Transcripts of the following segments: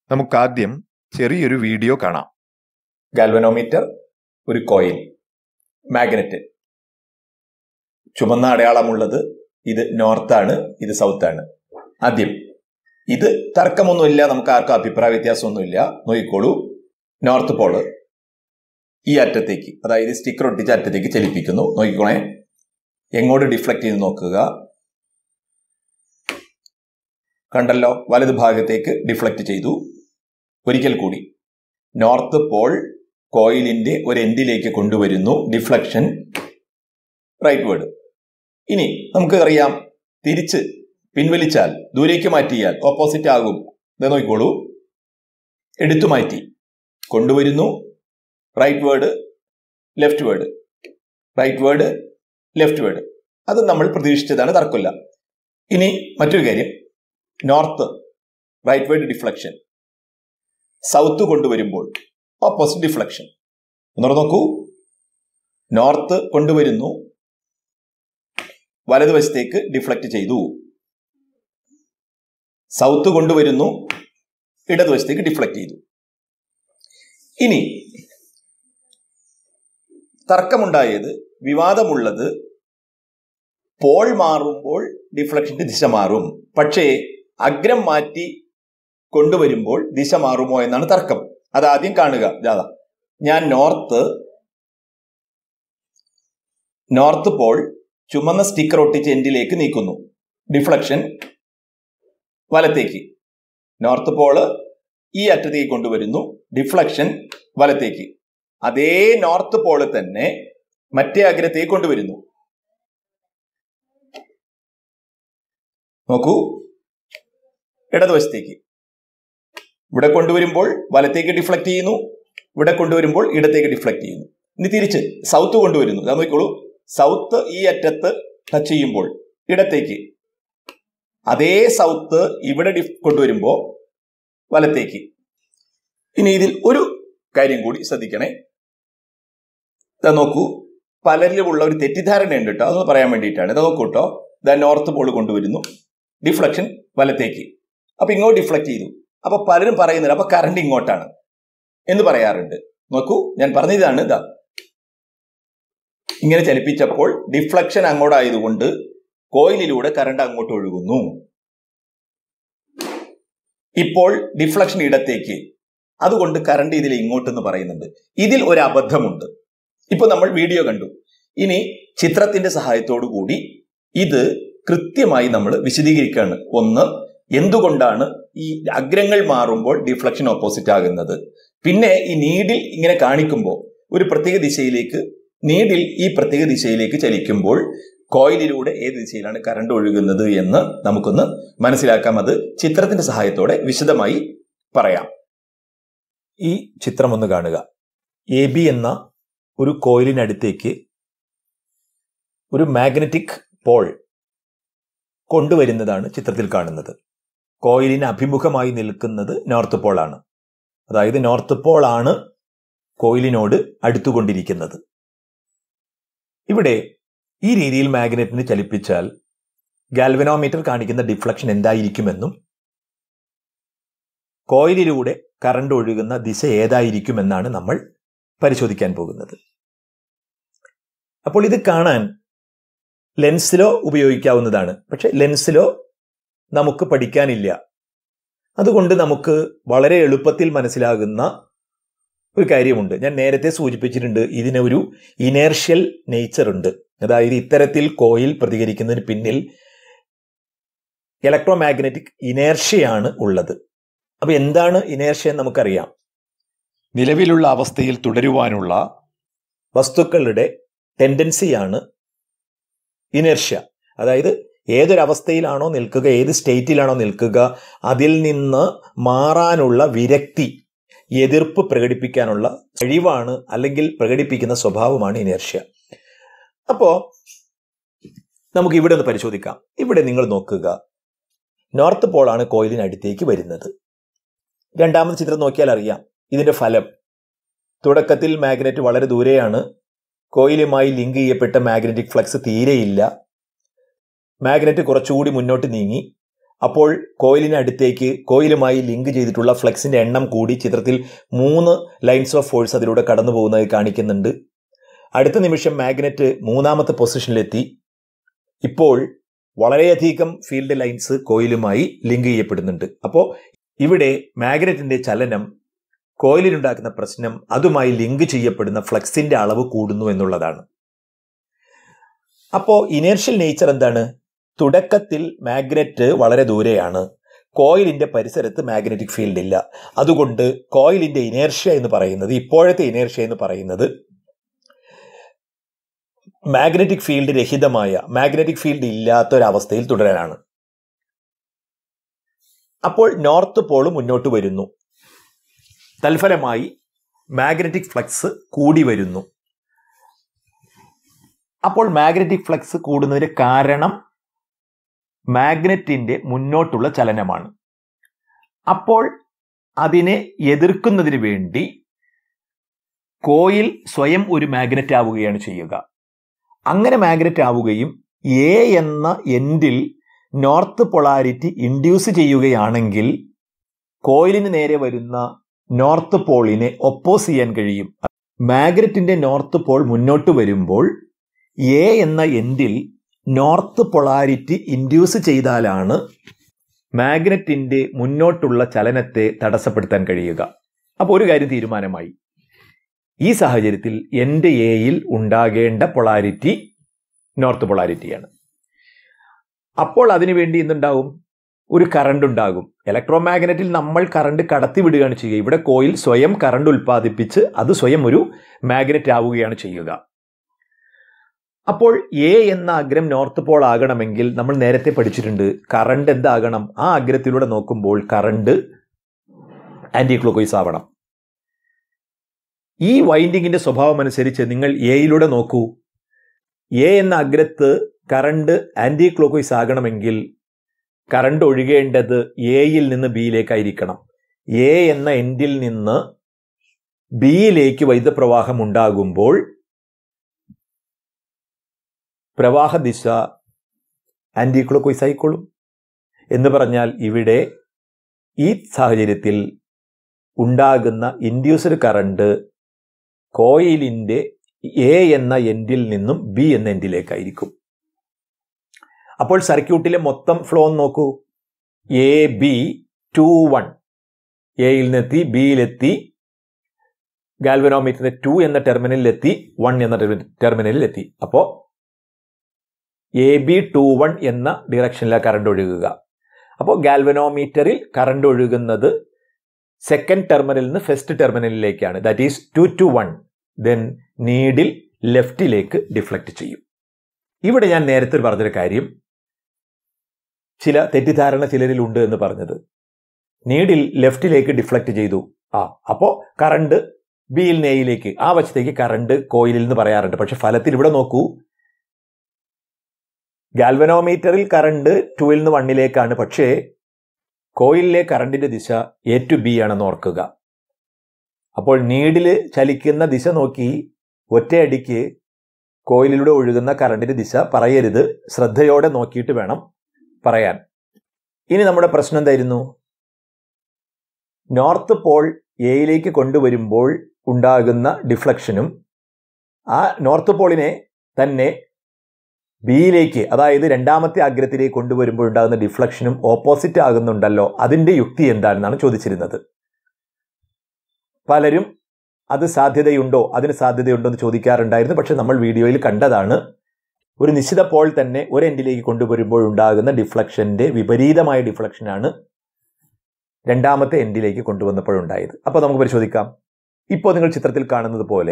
നമുക്കാദ്യം ചെറിയൊരു വീഡിയോ കാണാം ഗാൽവനോമീറ്റർ ഒരു കോയിൽ മാഗ്നറ്റ് ചുമന്ന അടയാളമുള്ളത് ഇത് നോർത്താണ് ഇത് സൗത്താണ് ആദ്യം ഇത് തർക്കമൊന്നുമില്ല നമുക്ക് ആർക്കും അഭിപ്രായ വ്യത്യാസമൊന്നുമില്ല നോക്കിക്കോളൂ നോർത്ത് പോള് ഈ അറ്റത്തേക്ക് അതായത് സ്റ്റിക്കർ ഒട്ടിച്ച അറ്റത്തേക്ക് ചലിപ്പിക്കുന്നു നോക്കിക്കോണേ എങ്ങോട്ട് ഡിഫ്ലക്ട് ചെയ്ത് നോക്കുക കണ്ടല്ലോ വലത് ഭാഗത്തേക്ക് ഡിഫ്ലക്ട് ചെയ്തു ഒരിക്കൽ കൂടി നോർത്ത് പോൾ കോയിലിന്റെ ഒരു എൻഡിലേക്ക് കൊണ്ടുവരുന്നു ഡിഫ്ലക്ഷൻ റൈറ്റ് വേർഡ് ഇനി നമുക്ക് അറിയാം തിരിച്ച് പിൻവലിച്ചാൽ ദൂരേക്ക് മാറ്റിയാൽ ഓപ്പോസിറ്റ് ആകും ഇത് നോക്കിക്കോളൂ എടുത്തു മാറ്റി കൊണ്ടുവരുന്നു rightward leftward rightward leftward അത് നമ്മൾ പ്രതീക്ഷിച്ചതാണ് തർക്കമില്ല ഇനി മറ്റൊരു കാര്യം north rightward deflection south കൊണ്ടുവരുമ്പോൾ ഓപ്പോസിറ്റ് ഡിഫ്ലക്ഷൻ ഒന്നുകൂടെ നോക്കൂ നോർത്ത് കൊണ്ടുവരുന്നു വലതുവശത്തേക്ക് ഡിഫ്ലക്ട് ചെയ്തു സൗത്ത് കൊണ്ടുവരുന്നു ഇടതുവശത്തേക്ക് ഡിഫ്ലക്ട് ചെയ്തു ഇനി തർക്കമുണ്ടായത് വിവാദമുള്ളത് പോൾ മാറുമ്പോൾ ഡിഫ്ലക്ഷന്റെ ദിശ മാറും പക്ഷേ അഗ്രം മാറ്റി കൊണ്ടുവരുമ്പോൾ ദിശ മാറുമോ എന്നാണ് തർക്കം അത് ആദ്യം കാണുക ജാഥ ഞാൻ നോർത്ത് നോർത്ത് പോൾ ചുമന്ന സ്റ്റിക്കർ ഒട്ടിച്ച് എൻഡിലേക്ക് നീക്കുന്നു ഡിഫ്ലക്ഷൻ വലത്തേക്ക് നോർത്ത് പോള് ഈ അറ്റത്തേക്ക് കൊണ്ടുവരുന്നു ഡിഫ്ലക്ഷൻ വലത്തേക്ക് അതേ നോർത്ത് പോള് തന്നെ മറ്റേ അഗ്രത്തേക്ക് കൊണ്ടുവരുന്നു നോക്കൂ ഇടതുവശത്തേക്ക് ഇവിടെ കൊണ്ടുവരുമ്പോൾ വലത്തേക്ക് ഡിഫ്ലക്ട് ചെയ്യുന്നു ഇവിടെ കൊണ്ടുവരുമ്പോൾ ഇടത്തേക്ക് ഡിഫ്ലക്ട് ചെയ്യുന്നു ഇനി തിരിച്ച് സൗത്ത് കൊണ്ടുവരുന്നു ഇതാ നോക്കിക്കോളൂ സൗത്ത് ഈ അറ്റത്ത് ടച്ച് ചെയ്യുമ്പോൾ ഇടത്തേക്ക് അതേ സൗത്ത് ഇവിടെ ഡിഫ് കൊണ്ടുവരുമ്പോൾ വലത്തേക്ക് ഇനി ഇതിൽ ഒരു കാര്യം കൂടി ശ്രദ്ധിക്കണേ ഇതാ നോക്കൂ പലരിലുമുള്ള ഒരു തെറ്റിദ്ധാരണയുണ്ട് കേട്ടോ അതൊന്ന് പറയാൻ വേണ്ടിയിട്ടാണ് ഇതാ നോക്കൂ കേട്ടോ ഇതാ നോർത്ത് പോൾ കൊണ്ടുവരുന്നു ഡിഫ്ലക്ഷൻ വലത്തേക്ക് അപ്പൊ ഇങ്ങോട്ട് ഡിഫ്ലക്ട് ചെയ്തു അപ്പൊ പലരും പറയുന്നത് അപ്പൊ കറണ്ട് ഇങ്ങോട്ടാണ് എന്ന് പറയാറുണ്ട് നോക്കൂ ഞാൻ പറഞ്ഞതാണ് ഇതാ ഇങ്ങനെ ചലിപ്പിച്ചപ്പോൾ ഡിഫ്ലക്ഷൻ അങ്ങോട്ടായതുകൊണ്ട് കോയിലിലൂടെ കറണ്ട് അങ്ങോട്ട് ഒഴുകുന്നു ഇപ്പോൾ ഡിഫ്ലക്ഷൻ ഇടത്തേക്ക് അതുകൊണ്ട് കറണ്ട് ഇതിൽ ഇങ്ങോട്ടെന്ന് പറയുന്നുണ്ട് ഇതിൽ ഒരു അബദ്ധമുണ്ട് ഇപ്പൊ നമ്മൾ വീഡിയോ കണ്ടു ഇനി ചിത്രത്തിന്റെ സഹായത്തോടു കൂടി ഇത് കൃത്യമായി നമ്മൾ വിശദീകരിക്കുകയാണ് ഒന്ന് എന്തുകൊണ്ടാണ് ഈ അഗ്രങ്ങൾ മാറുമ്പോൾ ഡിഫ്ലക്ഷൻ ഓപ്പോസിറ്റ് ആകുന്നത് പിന്നെ ഈ നീഡിൽ ഇങ്ങനെ കാണിക്കുമ്പോൾ ഒരു പ്രത്യേക ദിശയിലേക്ക് നീഡിൽ ഈ പ്രത്യേക ദിശയിലേക്ക് ചലിക്കുമ്പോൾ കോയിലിലൂടെ ഏത് ദിശയിലാണ് കറണ്ട് ഒഴുകുന്നത് എന്ന് നമുക്കൊന്ന് മനസ്സിലാക്കാം അത് ചിത്രത്തിന്റെ സഹായത്തോടെ വിശദമായി പറയാം ഈ ചിത്രം ഒന്ന് കാണുക എ ബി എന്ന ഒരു കോയിലിനടുത്തേക്ക് ഒരു മാഗ്നറ്റിക് പോൾ കൊണ്ടുവരുന്നതാണ് ചിത്രത്തിൽ കാണുന്നത് കോയിലിന് അഭിമുഖമായി നിൽക്കുന്നത് നോർത്ത് പോൾ ആണ് അതായത് നോർത്ത് പോൾ ആണ് കോയിലിനോട് അടുത്തുകൊണ്ടിരിക്കുന്നത് ഇവിടെ ഈ രീതിയിൽ മാഗ്നറ്റിനെ ചലിപ്പിച്ചാൽ ഗാൽവനോമീറ്റർ കാണിക്കുന്ന ഡിഫ്ലക്ഷൻ എന്തായിരിക്കുമെന്നും കോയിലിലൂടെ കറണ്ട് ഒഴുകുന്ന ദിശ ഏതായിരിക്കുമെന്നാണ് നമ്മൾ പരിശോധിക്കാൻ പോകുന്നത് അപ്പോൾ ഇത് കാണാൻ ലെൻസിലോ ഉപയോഗിക്കാവുന്നതാണ് പക്ഷെ ലെൻസിലോ നമുക്ക് പഠിക്കാനില്ല അതുകൊണ്ട് നമുക്ക് വളരെ എളുപ്പത്തിൽ മനസ്സിലാകുന്ന ഒരു കാര്യമുണ്ട് ഞാൻ നേരത്തെ സൂചിപ്പിച്ചിട്ടുണ്ട് ഇതിന് ഒരു ഇനേർഷ്യൽ നേച്ചർ ഉണ്ട് അതായത് ഇത്തരത്തിൽ കോയിൽ പ്രതികരിക്കുന്നതിന് പിന്നിൽ ഇലക്ട്രോ മാഗ്നറ്റിക് ഇനേർഷ്യയാണ് ഉള്ളത് അപ്പൊ എന്താണ് ഇനേർഷ്യ എന്ന് നമുക്കറിയാം നിലവിലുള്ള അവസ്ഥയിൽ തുടരുവാനുള്ള വസ്തുക്കളുടെ ടെൻഡൻസിയാണ് ഇനേർഷ്യ അതായത് ഏതൊരവസ്ഥയിലാണോ നിൽക്കുക ഏത് സ്റ്റേറ്റിലാണോ നിൽക്കുക അതിൽ നിന്ന് മാറാനുള്ള വിരക്തി എതിർപ്പ് പ്രകടിപ്പിക്കാനുള്ള കഴിവാണ് അല്ലെങ്കിൽ പ്രകടിപ്പിക്കുന്ന സ്വഭാവമാണ് ഇനേർഷ്യ അപ്പോ നമുക്ക് ഇവിടെ ഒന്ന് പരിശോധിക്കാം ഇവിടെ നിങ്ങൾ നോക്കുക നോർത്ത് പോളാണ് കോയിലിനടുത്തേക്ക് വരുന്നത് രണ്ടാമത് ചിത്രം നോക്കിയാൽ അറിയാം ഇതിന്റെ ഫലം തുടക്കത്തിൽ മാഗ്നറ്റ് വളരെ ദൂരെയാണ് കോയിലുമായി ലിങ്ക് ചെയ്യപ്പെട്ട മാഗ്നറ്റിക് ഫ്ലക്സ് തീരെയില്ല മാഗ്നറ്റ് കുറച്ചുകൂടി മുന്നോട്ട് നീങ്ങി അപ്പോൾ കോയിലിന് അടുത്തേക്ക് കോയിലുമായി ലിങ്ക് ചെയ്തിട്ടുള്ള ഫ്ലെക്സിന്റെ എണ്ണം കൂടി ചിത്രത്തിൽ മൂന്ന് ലൈൻസ് ഓഫ് ഫോഴ്സ് അതിലൂടെ കടന്നു പോകുന്നത് കാണിക്കുന്നുണ്ട് അടുത്ത നിമിഷം മാഗ്നറ്റ് മൂന്നാമത്തെ പൊസിഷനിലെത്തി ഇപ്പോൾ വളരെയധികം ഫീൽഡ് ലൈൻസ് കോയിലുമായി ലിങ്ക് ചെയ്യപ്പെടുന്നുണ്ട് അപ്പോൾ ഇവിടെ മാഗ്നറ്റിന്റെ ചലനം കോയിലിനുണ്ടാക്കുന്ന പ്രശ്നം അതുമായി ലിങ്ക് ചെയ്യപ്പെടുന്ന ഫ്ലക്സിന്റെ അളവ് കൂടുന്നു എന്നുള്ളതാണ് അപ്പോൾ ഇനേർഷ്യൽ നേച്ചർ എന്താണ് തുടക്കത്തിൽ മാഗ്നറ്റ് വളരെ ദൂരെയാണ് കോയിലിന്റെ പരിസരത്ത് മാഗ്നറ്റിക് ഫീൽഡ് ഇല്ല അതുകൊണ്ട് കോയിലിന്റെ ഇനേർഷ്യ എന്ന് പറയുന്നത് ഇപ്പോഴത്തെ ഇനേർഷ്യ എന്ന് പറയുന്നത് മാഗ്നറ്റിക് ഫീൽഡ് രഹിതമായ മാഗ്നറ്റിക് ഫീൽഡ് ഇല്ലാത്ത ഒരവസ്ഥയിൽ തുടരാനാണ് അപ്പോൾ നോർത്ത് പോള് മുന്നോട്ട് വരുന്നു തൽഫലമായി മാഗ്നറ്റിക് ഫ്ലക്സ് കൂടി വരുന്നു അപ്പോൾ മാഗ്നറ്റിക് ഫ്ലക്സ് കൂടുന്നതിന് കാരണം മാഗ്നറ്റിന്റെ മുന്നോട്ടുള്ള ചലനമാണ് അപ്പോൾ അതിനെ എതിർക്കുന്നതിന് വേണ്ടി കോയിൽ സ്വയം ഒരു മാഗ്നറ്റ് ആവുകയാണ് ചെയ്യുക അങ്ങനെ മാഗ്നറ്റ് ആവുകയും എ എന്ന എൻഡിൽ നോർത്ത് പൊളാരിറ്റി ഇൻഡ്യൂസ് ചെയ്യുകയാണെങ്കിൽ കോയിലിന് നേരെ വരുന്ന നോർത്ത് പോളിനെ ഒപ്പോസ് ചെയ്യാൻ കഴിയും മാഗ്നറ്റിന്റെ നോർത്ത് പോൾ മുന്നോട്ട് വരുമ്പോൾ എ എന്ന എൻഡിൽ നോർത്ത് പൊളാരിറ്റി ഇൻഡ്യൂസ് ചെയ്താലാണ് മാഗ്നറ്റിന്റെ മുന്നോട്ടുള്ള ചലനത്തെ തടസ്സപ്പെടുത്താൻ കഴിയുക അപ്പോൾ ഒരു കാര്യം തീരുമാനമായി ഈ സാഹചര്യത്തിൽ എൻ്റെ എയിൽ ഉണ്ടാകേണ്ട പൊളാരിറ്റി നോർത്ത് പൊളാരിറ്റിയാണ് അപ്പോൾ അതിനുവേണ്ടി എന്തുണ്ടാവും ഒരു കറണ്ട് ഉണ്ടാകും ഇലക്ട്രോ മാഗ്നറ്റിൽ നമ്മൾ കറണ്ട് കടത്തിവിടുകയാണ് ചെയ്യുക ഇവിടെ കോയിൽ സ്വയം കറണ്ട് ഉൽപ്പാദിപ്പിച്ച് അത് സ്വയം ഒരു മാഗ്നറ്റ് ആവുകയാണ് ചെയ്യുക അപ്പോൾ എ എന്ന അഗ്രം നോർത്ത് പോൾ ആകണമെങ്കിൽ നമ്മൾ നേരത്തെ പഠിച്ചിട്ടുണ്ട് കറണ്ട് എന്താകണം ആ അഗ്രത്തിലൂടെ നോക്കുമ്പോൾ കറണ്ട് ആന്റി ക്ലോക്കോയിസ് ആവണം ഈ വൈൻഡിങ്ങിന്റെ സ്വഭാവം അനുസരിച്ച് നിങ്ങൾ എയിലൂടെ നോക്കൂ എ എന്ന അഗ്രത്ത് കറണ്ട് ആന്റി ക്ലോക്കോയിസ് ആകണമെങ്കിൽ കറണ്ട് ഒഴുകേണ്ടത് എയിൽ നിന്ന് ബിയിലേക്കായിരിക്കണം എ എന്ന എൻഡിൽ നിന്ന് ബിയിലേക്ക് വൈദ്യുതപ്രവാഹം ഉണ്ടാകുമ്പോൾ പ്രവാഹ ദിശ ആന്റി ക്ലോക്കോയിസ് ആയിക്കോളും എന്ന് പറഞ്ഞാൽ ഇവിടെ ഈ സാഹചര്യത്തിൽ ഉണ്ടാകുന്ന ഇൻഡ്യൂസ്ഡ് കറണ്ട് കോയിലിന്റെ എ എന്ന എൻഡിൽ നിന്നും ബി എന്ന എൻഡിലേക്കായിരിക്കും അപ്പോൾ സർക്യൂട്ടിലെ മൊത്തം ഫ്ലോ നോക്കൂ എ ബി ടു വൺ എയിൽ നിന്നെത്തി ബിയിലെത്തി ഗാൽവനോമീറ്ററിന്റെ ടു എന്ന ടെർമിനലിലെത്തി വൺ എന്ന ടെർമിനലിലെത്തി അപ്പോൾ എ ബി ടു വൺ എന്ന ഡിറക്ഷനിലാണ് കറണ്ട് ഒഴുകുക അപ്പോൾ ഗാൽവനോമീറ്ററിൽ കറണ്ട് ഒഴുകുന്നത് സെക്കൻഡ് ടെർമിനലിൽ നിന്ന് ഫസ്റ്റ് ടെർമിനലിലേക്കാണ് that is two to one then needle ലെഫ്റ്റിലേക്ക് ഡിഫ്ലക്റ്റ് ചെയ്യും ഇവിടെ ഞാൻ നേരത്തെ പറഞ്ഞൊരു കാര്യം ചില തെറ്റിദ്ധാരണ ചിലരിൽ ഉണ്ട് എന്ന് പറഞ്ഞത് നീഡിൽ ലെഫ്റ്റിലേക്ക് ഡിഫ്ലക്റ്റ് ചെയ്തു ആ അപ്പോൾ കറണ്ട് ബിയിൽ നെയിലേക്ക് ആ വശത്തേക്ക് കറണ്ട് കോയിലിൽ നിന്ന് പറയാറുണ്ട് പക്ഷെ ഫലത്തിൽ ഇവിടെ നോക്കൂ ഗാൽവനോമീറ്ററിൽ കറണ്ട് ടുവിൽ നിന്ന് വണ്ണിലേക്കാണ് പക്ഷേ കോയിലിലെ കറണ്ടിന്റെ ദിശ എ ടു ബി ആണെന്ന് ഓർക്കുക അപ്പോൾ നീഡിൽ ചലിക്കുന്ന ദിശ നോക്കി ഒറ്റയടിക്ക് കോയിലിലൂടെ ഒഴുകുന്ന കറണ്ടിന്റെ ദിശ പറയരുത് ശ്രദ്ധയോടെ നോക്കിയിട്ട് വേണം പറയാൻ ഇനി നമ്മുടെ പ്രശ്നം എന്തായിരുന്നു നോർത്ത് പോൾ എയിലേക്ക് കൊണ്ടുവരുമ്പോൾ ഉണ്ടാകുന്ന ഡിഫ്ലക്ഷനും ആ നോർത്ത് പോളിനെ തന്നെ ബിയിലേക്ക് അതായത് രണ്ടാമത്തെ അഗ്രത്തിലേക്ക് കൊണ്ടുവരുമ്പോൾ ഉണ്ടാകുന്ന ഡിഫ്ലക്ഷനും ഓപ്പോസിറ്റ് ആകുന്നുണ്ടല്ലോ അതിന്റെ യുക്തി എന്താണെന്നാണ് ചോദിച്ചിരുന്നത് പലരും അത് സാധ്യതയുണ്ടോ അതിന് സാധ്യതയുണ്ടോ എന്ന് ചോദിക്കാറുണ്ടായിരുന്നു പക്ഷെ നമ്മൾ വീഡിയോയിൽ കണ്ടതാണ് ഒരു നിശ്ചിത പോൾ തന്നെ ഒരു എൻഡിലേക്ക് കൊണ്ടുവരുമ്പോൾ ഉണ്ടാകുന്ന ഡിഫ്ലക്ഷന്റെ വിപരീതമായ ഡിഫ്ലക്ഷനാണ് രണ്ടാമത്തെ എൻഡിലേക്ക് കൊണ്ടുവന്നപ്പോഴുണ്ടായത് അപ്പോൾ നമുക്ക് പരിശോധിക്കാം ഇപ്പോൾ നിങ്ങൾ ചിത്രത്തിൽ കാണുന്നത് പോലെ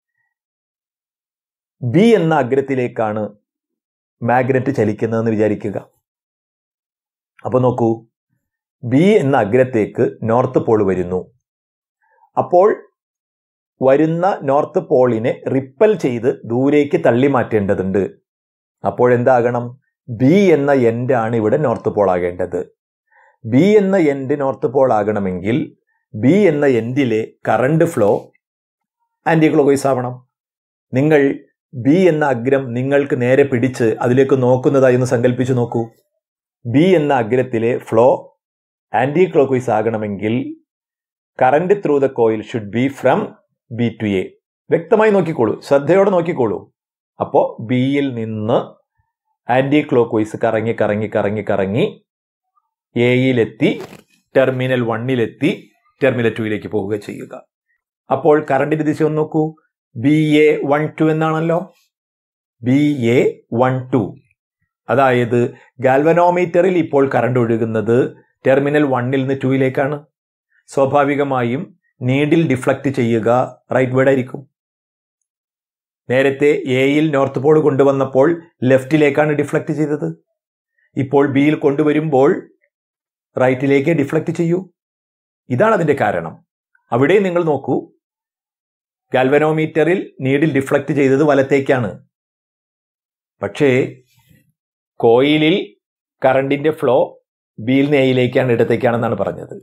ബി എന്ന അഗ്രത്തിലേക്കാണ് മാഗ്നറ്റ് ചലിക്കുന്നതെന്ന് വിചാരിക്കുക അപ്പോൾ നോക്കൂ ബി എന്ന അഗ്രത്തേക്ക് നോർത്ത് പോൾ വരുന്നു അപ്പോൾ വരുന്ന നോർത്ത് പോളിനെ റിപ്പൽ ചെയ്ത് ദൂരേക്ക് തള്ളി മാറ്റേണ്ടതുണ്ട് അപ്പോഴെന്താകണം ബി എന്ന എൻഡ് ആണ് ഇവിടെ നോർത്ത് പോൾ ആകേണ്ടത് ബി എന്ന എൻഡ് നോർത്ത് പോൾ ആകണമെങ്കിൽ ബി എന്ന എൻഡിലെ കറണ്ട് ഫ്ലോ ആന്റി ക്ലോക്കോയിസ് ആവണം നിങ്ങൾ ബി എന്ന അഗ്രം നിങ്ങൾക്ക് നേരെ പിടിച്ച് അതിലേക്ക് നോക്കുന്നതായി ഒന്ന് സങ്കല്പിച്ചു നോക്കൂ ബി എന്ന അഗ്രത്തിലെ ഫ്ലോ ആന്റി ക്ലോക്ക് വൈസ് ആകണമെങ്കിൽ current through the coil should be from B to A വ്യക്തമായി നോക്കിക്കോളൂ ശ്രദ്ധയോടെ നോക്കിക്കോളൂ അപ്പോൾ ബിയിൽ നിന്ന് ആന്റി ക്ലോക്ക് വൈസ് കറങ്ങി കറങ്ങി കറങ്ങി കറങ്ങി എയിലെത്തി ടെർമിനൽ വണ്ണിലെത്തി ടെർമിനൽ ടുവിലേക്ക് പോവുക ചെയ്യുക അപ്പോൾ കറണ്ടിന്റെ ദിശ ഒന്ന് നോക്കൂ ബി എ വൺ ടു എന്നാണല്ലോ ബി എ വൺ ടു അതായത് ഗാൽവനോമീറ്ററിൽ ഇപ്പോൾ കറണ്ട് ഒഴുകുന്നത് ടെർമിനൽ വണ്ണിൽ നിന്ന് ടുവിലേക്കാണ് സ്വാഭാവികമായും നീഡിൽ ഡിഫ്ലക്റ്റ് ചെയ്യുക റൈറ്റ് വേർഡ് ആയിരിക്കും നേരത്തെ എയിൽ നോർത്ത് പോൾ കൊണ്ടുവന്നപ്പോൾ ലെഫ്റ്റിലേക്കാണ് ഡിഫ്ലക്റ്റ് ചെയ്തത് ഇപ്പോൾ ബിയിൽ കൊണ്ടുവരുമ്പോൾ റൈറ്റിലേക്ക് ഡിഫ്ലക്റ്റ് ചെയ്യൂ ഇതാണ് അതിന്റെ കാരണം അവിടെ നിങ്ങൾ നോക്കൂ ഗാൽവനോമീറ്ററിൽ നീഡിൽ ഡിഫ്ലക്റ്റ് ചെയ്തത് വലത്തേക്കാണ് പക്ഷേ കോയിലിൽ കറണ്ടിന്റെ ഫ്ലോ ബിയിൽ നിന്ന് എയിലേക്കാണ് ഇടത്തേക്കാണെന്നാണ് പറഞ്ഞത്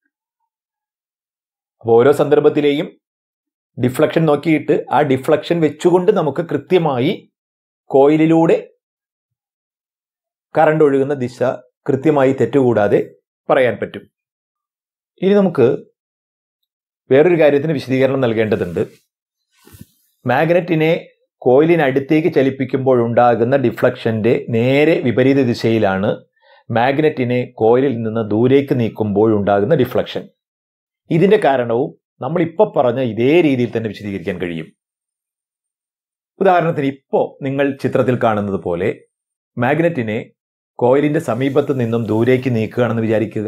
അപ്പോൾ ഓരോ സന്ദർഭത്തിലെയും ഡിഫ്ലക്ഷൻ നോക്കിയിട്ട് ആ ഡിഫ്ലക്ഷൻ വെച്ചുകൊണ്ട് നമുക്ക് കൃത്യമായി കോയിലിലൂടെ കറണ്ട് ഒഴുകുന്ന ദിശ കൃത്യമായി തെറ്റുകൂടാതെ പറയാൻ പറ്റും ഇനി നമുക്ക് വേറൊരു കാര്യത്തിന് വിശദീകരണം നൽകേണ്ടതുണ്ട് മാഗ്നറ്റിനെ കോയിലിനടുത്തേക്ക് ചലിപ്പിക്കുമ്പോഴുണ്ടാകുന്ന ഡിഫ്ലക്ഷന്റെ നേരെ വിപരീത ദിശയിലാണ് മാഗ്നറ്റിനെ കോയിലിൽ നിന്ന് ദൂരേക്ക് നീക്കുമ്പോഴുണ്ടാകുന്ന ഡിഫ്ലക്ഷൻ ഇതിന്റെ കാരണവും നമ്മൾ ഇപ്പോൾ പറഞ്ഞ ഇതേ രീതിയിൽ തന്നെ വിശദീകരിക്കാൻ കഴിയും ഉദാഹരണത്തിന് ഇപ്പോൾ നിങ്ങൾ ചിത്രത്തിൽ കാണുന്നത് പോലെ മാഗ്നറ്റിനെ കോയിലിന്റെ സമീപത്ത് നിന്നും ദൂരേക്ക് നീക്കുകയാണെന്ന് വിചാരിക്കുക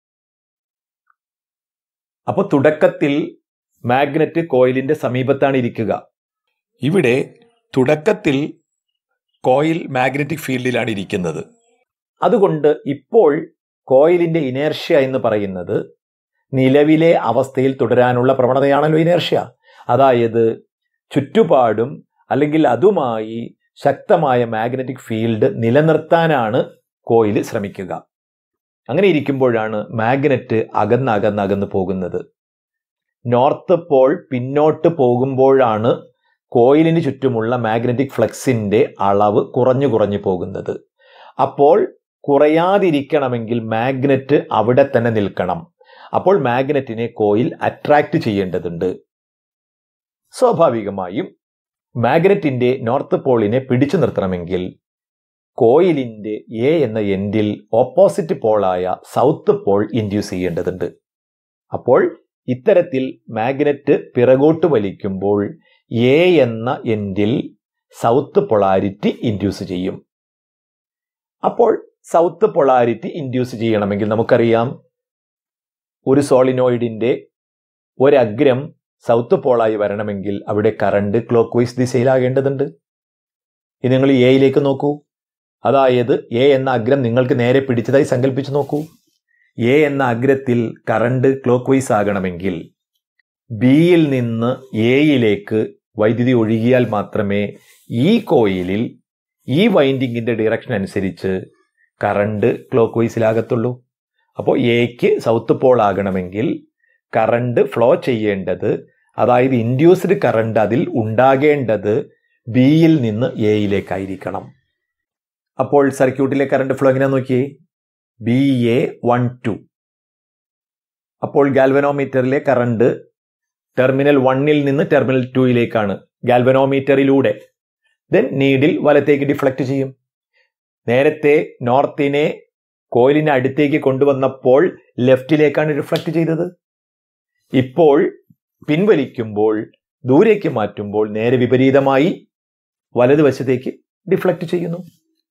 അപ്പോൾ തുടക്കത്തിൽ മാഗ്നറ്റ് കോയിലിന്റെ സമീപത്താണ് ഇരിക്കുക ഇവിടെ തുടക്കത്തിൽ കോയിൽ മാഗ്നറ്റിക് ഫീൽഡിലാണ് ഇരിക്കുന്നത് അതുകൊണ്ട് ഇപ്പോൾ കോയിലിന്റെ ഇനേർഷ്യ എന്ന് പറയുന്നത് നിലവിലെ അവസ്ഥയിൽ തുടരാനുള്ള പ്രവണതയാണല്ലോ ഇനേർഷ്യ അതായത് ചുറ്റുപാടും അല്ലെങ്കിൽ അതുമായി ശക്തമായ മാഗ്നറ്റിക് ഫീൽഡ് നിലനിർത്താനാണ് കോയിൽ ശ്രമിക്കുക അങ്ങനെ ഇരിക്കുമ്പോഴാണ് മാഗ്നറ്റ് അകന്ന് അകന്ന് അകന്ന് പോകുന്നത് നോർത്ത് പോൾ പിന്നോട്ട് പോകുമ്പോഴാണ് കോയിലിന് ചുറ്റുമുള്ള മാഗ്നറ്റിക് ഫ്ലക്സിന്റെ അളവ് കുറഞ്ഞു കുറഞ്ഞു പോകുന്നത് അപ്പോൾ കുറയാതിരിക്കണമെങ്കിൽ മാഗ്നറ്റ് അവിടെ തന്നെ നിൽക്കണം അപ്പോൾ മാഗ്നറ്റിനെ കോയിൽ അട്രാക്ട് ചെയ്യേണ്ടതുണ്ട് സ്വാഭാവികമായും മാഗ്നറ്റിന്റെ നോർത്ത് പോളിനെ പിടിച്ചു നിർത്തണമെങ്കിൽ കോയിലിന്റെ എ എന്ന എൻഡിൽ ഓപ്പോസിറ്റ് പോളായ സൗത്ത് പോൾ ഇൻഡ്യൂസ് ചെയ്യേണ്ടതുണ്ട് അപ്പോൾ ഇത്തരത്തിൽ മാഗ്നറ്റ് പിറകോട്ട് വലിക്കുമ്പോൾ എ എന്ന എൻഡിൽ സൗത്ത് പൊളാരിറ്റി ഇൻഡ്യൂസ് ചെയ്യും അപ്പോൾ സൗത്ത് പൊളാരിറ്റി ഇൻഡ്യൂസ് ചെയ്യണമെങ്കിൽ നമുക്കറിയാം ഒരു സോളിനോയിഡിന്റെ ഒരഗ്രം സൗത്ത് പോളായി വരണമെങ്കിൽ അവിടെ കറണ്ട് ക്ലോക്ക് വൈസ് ദിശയിലാകേണ്ടതുണ്ട് ഇനി നിങ്ങൾ എയിലേക്ക് നോക്കൂ അതായത് എ എന്ന അഗ്രം നിങ്ങൾക്ക് നേരെ പിടിച്ചതായി സങ്കല്പിച്ചു നോക്കൂ എ എന്ന അഗ്രത്തിൽ കറണ്ട് ക്ലോക്ക് വൈസ് ആകണമെങ്കിൽ ബിയിൽ നിന്ന് എയിലേക്ക് വൈദ്യുതി ഒഴുകിയാൽ മാത്രമേ ഈ കോയിലിൽ ഈ വൈൻഡിങ്ങിന്റെ ഡിറക്ഷൻ അനുസരിച്ച് കറണ്ട് ക്ലോക്ക് വൈസിലാകത്തുള്ളൂ അപ്പോൾ എക്ക് സൗത്ത് പോൾ ആകണമെങ്കിൽ കറണ്ട് ഫ്ലോ ചെയ്യേണ്ടത് അതായത് ഇൻഡ്യൂസ്ഡ് കറണ്ട് അതിൽ ഉണ്ടാകേണ്ടത് ബിയിൽ നിന്ന് എയിലേക്കായിരിക്കണം അപ്പോൾ സർക്യൂട്ടിലെ കറണ്ട് ഫ്ലോ എങ്ങനെയാ നോക്കിയേ ബി എ വൺ ടു അപ്പോൾ ഗാൽവനോമീറ്ററിലെ കറണ്ട് ടെർമിനൽ വണ്ണിൽ നിന്ന് ടെർമിനൽ ടുയിലേക്കാണ് ഗാൽവനോമീറ്ററിലൂടെ ദെൻ നീഡിൽ വലത്തേക്ക് ഡിഫ്ലക്റ്റ് ചെയ്യും നേരത്തെ നോർത്തിനെ കോയിലിന് അടുത്തേക്ക് കൊണ്ടുവന്നപ്പോൾ ലെഫ്റ്റിലേക്കാണ് റിഫ്ലക്റ്റ് ചെയ്തത് ഇപ്പോൾ പിൻവലിക്കുമ്പോൾ ദൂരേക്ക് മാറ്റുമ്പോൾ നേരെ വിപരീതമായി വലതുവശത്തേക്ക് ഡിഫ്ലക്റ്റ് ചെയ്യുന്നു